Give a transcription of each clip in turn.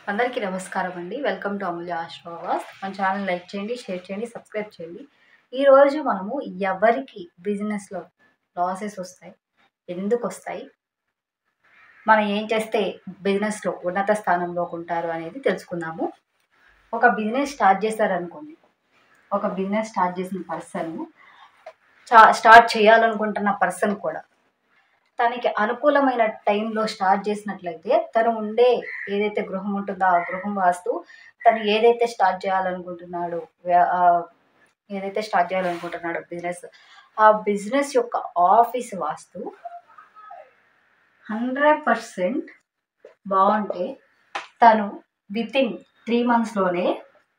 అందరికీ నమస్కారం అండి వెల్కమ్ టు అమూల్య ఆశ్రవాస్ మన ఛానల్ లైక్ చేయండి షేర్ చేయండి సబ్స్క్రైబ్ చేయండి ఈరోజు మనము ఎవరికి బిజినెస్లో లాసెస్ వస్తాయి ఎందుకు వస్తాయి మనం ఏం చేస్తే బిజినెస్లో ఉన్నత స్థానంలోకి ఉంటారు అనేది తెలుసుకుందాము ఒక బిజినెస్ స్టార్ట్ చేశారనుకోండి ఒక బిజినెస్ స్టార్ట్ చేసిన పర్సన్ చా స్టార్ట్ చేయాలనుకుంటున్న పర్సన్ కూడా తనకి అనుకూలమైన టైంలో స్టార్ట్ చేసినట్లయితే తను ఉండే ఏదైతే గృహం ఉంటుందో ఆ గృహం వాస్తు తను ఏదైతే స్టార్ట్ చేయాలనుకుంటున్నాడో వ్యా- ఆ ఏదైతే స్టార్ట్ చేయాలనుకుంటున్నాడో బిజినెస్ ఆ బిజినెస్ యొక్క ఆఫీస్ వాస్తు హండ్రెడ్ పర్సెంట్ బాగుంటే తను విత్ ఇన్ త్రీ మంత్స్లోనే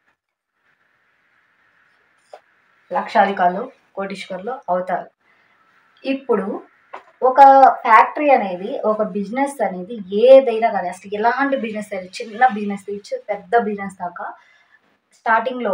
లక్షాధికారులు కోటీశ్వర్లు అవుతారు ఇప్పుడు ఒక ఫ్యాక్టరీ అనేది ఒక బిజినెస్ అనేది ఏదైనా కానీ అసలు ఎలాంటి బిజినెస్ అయినా చిన్న బిజినెస్ నుంచి పెద్ద బిజినెస్ దాకా స్టార్టింగ్లో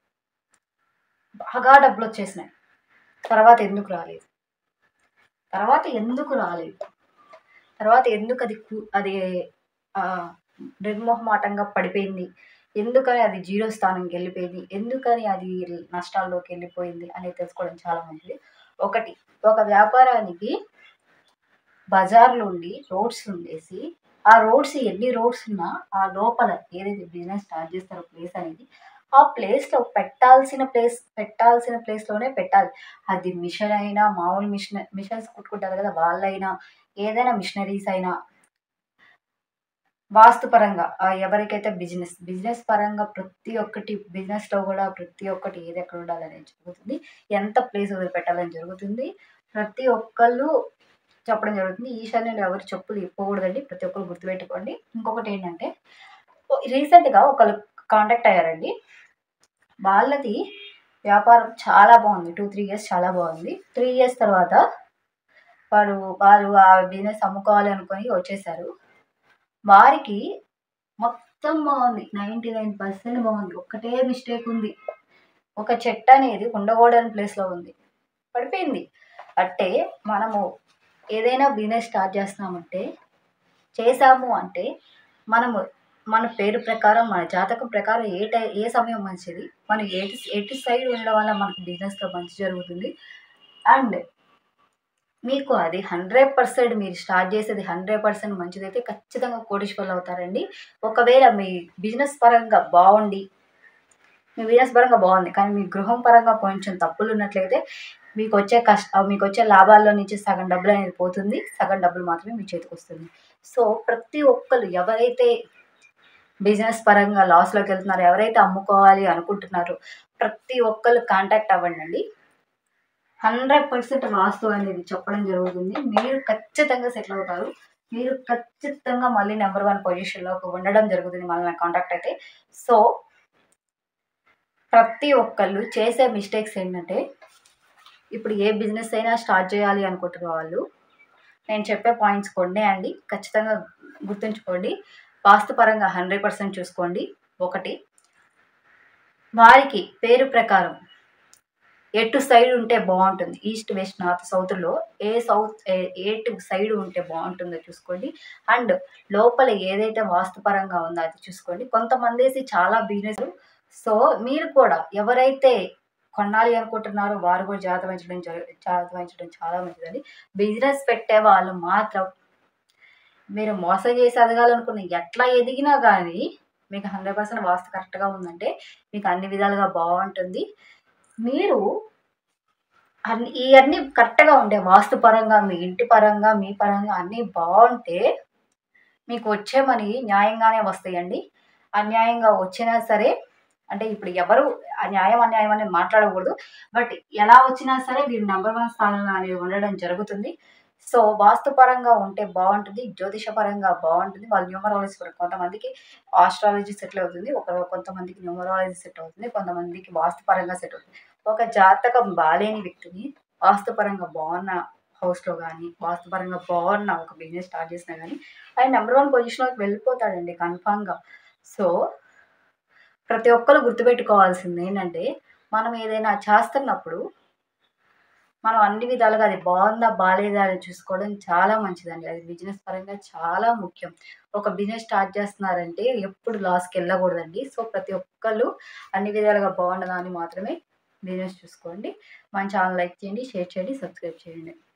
బాగా డబ్బులు వచ్చేసినాయి తర్వాత ఎందుకు రాలేదు తర్వాత ఎందుకు రాలేదు తర్వాత ఎందుకు అది కు- అది ఆ, నిర్మోహమాటంగా పడిపోయింది ఎందుకని అది జీరో స్థానంకి వెళ్ళిపోయింది ఎందుకని అది నష్టాల్లోకి వెళ్ళిపోయింది అనేది తెలుసుకోవడం చాలా మంచిది ఒకటి ఒక వ్యాపారానికి బజార్లో ఉండి రోడ్స్ ఉండేసి ఆ రోడ్స్ ఎన్ని రోడ్స్ ఉన్నా ఆ లోపల ఏదైతే బిజినెస్ స్టార్ట్ చేస్తారో ప్లేస్ అనేది ఆ ప్లేస్లో పెట్టాల్సిన ప్లేస్ పెట్టాల్సిన ప్లేస్లోనే పెట్టాలి అది మిషన్ అయినా మామూలు మిషన్ మిషన్స్ కుట్టుకుంటారు కదా వాళ్ళైనా ఏదైనా మిషనరీస్ అయినా వాస్తుపరంగా ఆ ఎవరికైతే బిజినెస్ బిజినెస్ పరంగా ప్రతి ఒక్కటి బిజినెస్లో కూడా ప్రతి ఒక్కటి ఏది ఎక్కడ ఉండాలనేది జరుగుతుంది ఎంత ప్లేస్ వదిలిపెట్టాలని జరుగుతుంది ప్రతి ఒక్కళ్ళు చెప్పడం జరుగుతుంది ఈశాన్యంలో ఎవరు చెప్పులు ఇప్పకూడదండి ప్రతి ఒక్కరు గుర్తుపెట్టుకోండి ఇంకొకటి ఏంటంటే రీసెంట్గా ఒకళ్ళు కాంటాక్ట్ అయ్యారండి వాళ్ళది వ్యాపారం చాలా బాగుంది టూ త్రీ ఇయర్స్ చాలా బాగుంది త్రీ ఇయర్స్ తర్వాత వారు వారు ఆ బిజినెస్ అమ్ముకోవాలి అనుకొని వచ్చేసారు వారికి మొత్తం బాగుంది నైంటీ నైన్ పర్సెంట్ బాగుంది ఒక్కటే మిస్టేక్ ఉంది ఒక చెట్టు అనేది ఉండకూడని ప్లేస్లో ఉంది పడిపోయింది అంటే మనము ఏదైనా బిజినెస్ స్టార్ట్ చేస్తున్నామంటే చేసాము అంటే మనము మన పేరు ప్రకారం మన జాతకం ప్రకారం ఏ టై ఏ సమయం మంచిది మనం ఎటు ఎటు సైడ్ ఉండడం వల్ల మనకు బిజినెస్లో మంచి జరుగుతుంది అండ్ మీకు అది హండ్రెడ్ పర్సెంట్ మీరు స్టార్ట్ చేసేది హండ్రెడ్ పర్సెంట్ మంచిదైతే ఖచ్చితంగా కోటీశ్వర్లు అవుతారండి ఒకవేళ మీ బిజినెస్ పరంగా బాగుండి మీ బిజినెస్ పరంగా బాగుంది కానీ మీ గృహం పరంగా కొంచెం తప్పులు ఉన్నట్లయితే మీకు వచ్చే కష్ట మీకు వచ్చే లాభాల్లో నుంచి సగం డబ్బులు అనేది పోతుంది సగం డబ్బులు మాత్రమే మీ చేతికి వస్తుంది సో ప్రతి ఒక్కరు ఎవరైతే బిజినెస్ పరంగా లాస్లోకి వెళ్తున్నారో ఎవరైతే అమ్ముకోవాలి అనుకుంటున్నారో ప్రతి ఒక్కరు కాంటాక్ట్ అవ్వండి అండి హండ్రెడ్ పర్సెంట్ వాస్తు అనేది చెప్పడం జరుగుతుంది మీరు ఖచ్చితంగా సెటిల్ అవుతారు మీరు ఖచ్చితంగా మళ్ళీ నెంబర్ వన్ పొజిషన్లోకి ఉండడం జరుగుతుంది మళ్ళీ కాంటాక్ట్ అయితే సో ప్రతి ఒక్కళ్ళు చేసే మిస్టేక్స్ ఏంటంటే ఇప్పుడు ఏ బిజినెస్ అయినా స్టార్ట్ చేయాలి అనుకుంటున్న వాళ్ళు నేను చెప్పే పాయింట్స్ కొన్నే అండి ఖచ్చితంగా గుర్తుంచుకోండి వాస్తుపరంగా హండ్రెడ్ పర్సెంట్ చూసుకోండి ఒకటి వారికి పేరు ప్రకారం ఎటు సైడ్ ఉంటే బాగుంటుంది ఈస్ట్ వెస్ట్ నార్త్ సౌత్లో ఏ సౌత్ ఏ- ఎటు సైడ్ ఉంటే బాగుంటుందో చూసుకోండి అండ్ లోపల ఏదైతే వాస్తుపరంగా ఉందో అది చూసుకోండి కొంతమంది చాలా బిజినెస్ సో మీరు కూడా ఎవరైతే కొనాలి అనుకుంటున్నారో వారు కూడా జాగ్రత్త వహించడం జరు- జాగ్రత్త వహించడం చాలా మంచిదండి బిజినెస్ పెట్టే వాళ్ళు మాత్రం మీరు మోసం చేసి ఎదగాలనుకున్న ఎట్లా ఎదిగినా కానీ మీకు హండ్రెడ్ పర్సెంట్ వాస్తు కరెక్ట్గా ఉందంటే మీకు అన్ని విధాలుగా బాగుంటుంది మీరు అన్ని ఇవన్నీ కరెక్ట్గా ఉంటే వాస్తు పరంగా మీ ఇంటి పరంగా మీ పరంగా అన్నీ బాగుంటే మీకు వచ్చే మనీ న్యాయంగానే వస్తాయండి అన్యాయంగా వచ్చినా సరే అంటే ఇప్పుడు ఎవరు ఆ న్యాయం అన్యాయం అనేది మాట్లాడకూడదు బట్ ఎలా వచ్చినా సరే మీరు నెంబర్ వన్ స్థానంలో అనేది ఉండడం జరుగుతుంది సో వాస్తుపరంగా ఉంటే బాగుంటుంది జ్యోతిష పరంగా బాగుంటుంది వాళ్ళు న్యూమరాలజీ పరంగా కొంతమందికి ఆస్ట్రాలజీ సెటిల్ అవుతుంది ఒక కొంతమందికి న్యూమరాలజీ సెట్ అవుతుంది కొంతమందికి వాస్తుపరంగా సెట్ అవుతుంది ఒక జాతకం బాలేని వ్యక్తిని వాస్తుపరంగా బాగున్న హౌస్లో కానీ వాస్తుపరంగా బాగున్న ఒక బిజినెస్ స్టార్ట్ చేసినా కానీ ఆయన నెంబర్ వన్ పొజిషన్లోకి వెళ్ళిపోతాడండి కన్ఫామ్గా సో ప్రతి ఒక్కరు గుర్తుపెట్టుకోవాల్సింది ఏంటంటే మనం ఏదైనా చేస్తున్నప్పుడు మనం అన్ని విధాలుగా అది బాగుందా బాగాలేదా అని చూసుకోవడం చాలా మంచిదండి అది బిజినెస్ పరంగా చాలా ముఖ్యం ఒక బిజినెస్ స్టార్ట్ చేస్తున్నారంటే ఎప్పుడు లాస్కి వెళ్ళకూడదండి సో ప్రతి ఒక్కళ్ళు అన్ని విధాలుగా బాగున్నదా అని మాత్రమే బిజినెస్ చూసుకోండి మన ఛానల్ లైక్ చేయండి షేర్ చేయండి సబ్స్క్రైబ్ చేయండి